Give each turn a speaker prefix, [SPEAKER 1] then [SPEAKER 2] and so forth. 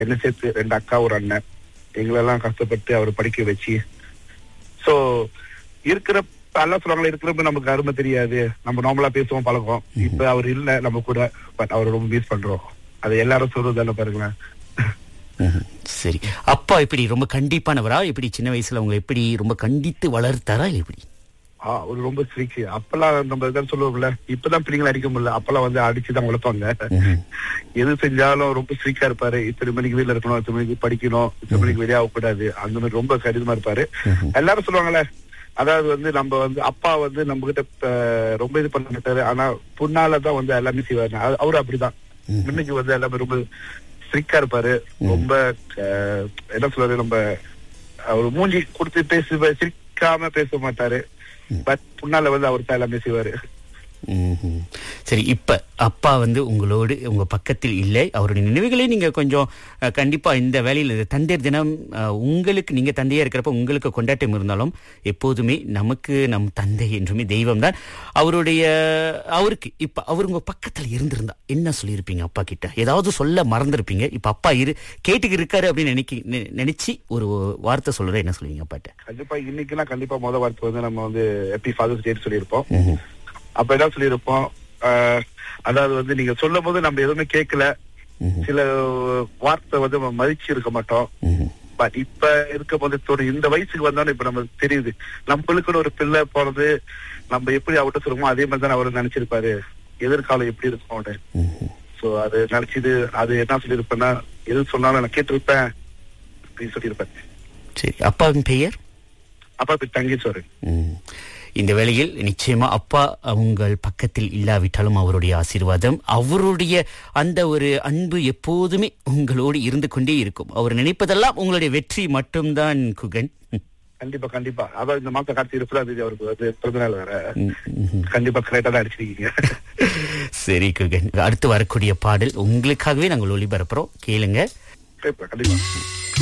[SPEAKER 1] என்ன சேர்த்து ரெண்டு அக்கா ஒரு அண்ணன் எங்களெல்லாம் கஷ்டப்பட்டு அவர் படிக்க வச்சு சோ இருக்கிற எல்லாம் சொல்லுவாங்களே இருக்கிறப்ப நமக்கு அருமை தெரியாது நம்ம நார்மலா பேசுவோம் பழக்கம் இப்ப அவர் இல்ல நம்ம கூட பட் அவர் ரொம்ப மிஸ் பண்றோம் அது எல்லாரும் சொல்றதான பாருங்களேன்
[SPEAKER 2] ம்ஹும். சரி அப்பா எப்படி ரொம்ப கண்டிப்பானவரா எப்படி சின்ன வயசுல உங்களை எப்படி ரொம்ப கண்டித்து வளர்த்தாரா இல்ல எப்படி
[SPEAKER 1] ஆ, அவர் ரொம்ப ஸ்ட்ரிக் அப்பெல்லாம் நம்ம இதான் சொல்லுவோம்ல இப்பதான் பிள்ளைங்களை அடிக்க முடியல அப்பெல்லாம் வந்து அடிச்சுதான் வளர்ப்பாங்க
[SPEAKER 2] ம்ஹும்.
[SPEAKER 1] எது செஞ்சாலும் ரொம்ப ஸ்ட்ரிக்டா இருப்பாரு இத்தனை மணிக்கு வீட்டுல இருக்கணும் இத்தனை மணிக்கு படிக்கணும் இத்தனை மணிக்கு வெளியே கூடாது அந்த மாதிரி ரொம்ப கடினமா இருப்பாரு
[SPEAKER 2] ம்ஹும்.
[SPEAKER 1] எல்லாரும் சொல்லுவாங்கல்ல அதாவது வந்து நம்ம வந்து அப்பா வந்து நம்ம கிட்ட அஹ், ரொம்ப இது பண்ண மாட்டாரு ஆனா புண்ணாலதான் வந்து எல்லாமே செய்வாரு அது- அவரு அப்படிதான்
[SPEAKER 2] ம்ஹும்.
[SPEAKER 1] இன்னைக்கு வந்து எல்லாமே ரொம்ப ஸ்ட்ரிக்டா இருப்பாரு ரொம்ப அஹ், என்ன சொல்றது நம்ம அவர் மூஞ்சி கொடுத்து பேச சிரிக்காம பேச மாட்டாரு பட் புண்ணால வந்து அவர் தான் எல்லாமே செய்வாரு
[SPEAKER 2] ம்ஹும். சரி இப்ப அப்பா வந்து உங்களோடு உங்க பக்கத்தில் இல்லை அவருடைய நினைவுகளை நீங்க கொஞ்சம் அஹ், கண்டிப்பா இந்த வேலையில் இது தந்தையர் தினம் அஹ், உங்களுக்கு நீங்க தந்தையா இருக்கிறப்ப உங்களுக்கு கொண்டாட்டம் இருந்தாலும் எப்போதுமே நமக்கு நம் தந்தை என்றுமே தெய்வம் தான் அவருடைய அவருக்கு இப்ப அவர் உங்க பக்கத்துல இருந்திருந்தா என்ன சொல்லியிருப்பீங்க அப்பா கிட்ட ஏதாவது சொல்ல மறந்திருப்பீங்க இப்ப அப்பா இரு கேட்டுக்கு இருக்காரு அப்படின்னு நினைக்க நெ- நினைச்சு ஒரு வார்த்தை சொல்ற என்ன சொல்லுவீங்க அப்பாட்ட
[SPEAKER 1] கண்டிப்பா இன்னைக்குலாம் கண்டிப்பா முத வார்த்தை வந்து நம்ம வந்து ஹாப்பி ஃபாதர்ஸ் டே சொல்லியிருப்போம்
[SPEAKER 2] ம்ஹும்.
[SPEAKER 1] அப்ப என்ன சொல்லியிருப்போம் ஆஹ், அதாவது வந்து நீங்க சொல்லும் போது நம்ம எதுவுமே கேட்கல
[SPEAKER 2] ம்ஹும்.
[SPEAKER 1] சில வார்த்தை வந்து நம்ம மதிச்சு இருக்க மாட்டோம்
[SPEAKER 2] ம்ஹும்.
[SPEAKER 1] பட் இப்ப இருக்க போது தோணும் இந்த வயசுக்கு வந்தோன்னு இப்ப நமக்கு தெரியுது நம்மளுக்குன்னு ஒரு பிள்ளை போறது நம்ம எப்படி அவர்கிட்ட சொல்லுமோ அதே மாதிரி தான் அவர் நினைச்சிருப்பாரு எதிர்காலம் எப்படி இருக்கும் அவரு
[SPEAKER 2] ம்ஹும்.
[SPEAKER 1] சோ அது நினைச்சது அது என்ன சொல்லியிருப்பேன்னா எது சொன்னாலும் நான் கேட்டிருப்பேன் அப்படின்னு சொல்லியிருப்பேன்
[SPEAKER 2] சரி அப்பாவின் பெயர்
[SPEAKER 1] அப்பா இப்ப தங்கீஸ்வரன்
[SPEAKER 2] ம். இந்த வேளையில் நிச்சயமா அப்பா உங்கள் பக்கத்தில் இல்லாவிட்டாலும் அவருடைய ஆசீர்வாதம் அவருடைய அந்த ஒரு அன்பு எப்போதுமே உங்களோடு இருந்து கொண்டே இருக்கும் அவர் நினைப்பதெல்லாம் உங்களுடைய வெற்றி மட்டும்தான் குகன் ம்.
[SPEAKER 1] கண்டிப்பா கண்டிப்பா அதாவது இந்த மாசம் காட்சி இருபதாம் தேதி அவருக்கு வந்து பிறந்த நாள் வேற
[SPEAKER 2] ம், ம்.
[SPEAKER 1] கண்டிப்பா கரெக்டா தான் அடிச்சிருக்கீங்க
[SPEAKER 2] சரி குகன் அடுத்து வரக்கூடிய பாடல் உங்களுக்காகவே நாங்கள் ஒளிபரப்புறோம் கேளுங்க
[SPEAKER 1] கண்டிப்பா கண்டிப்பா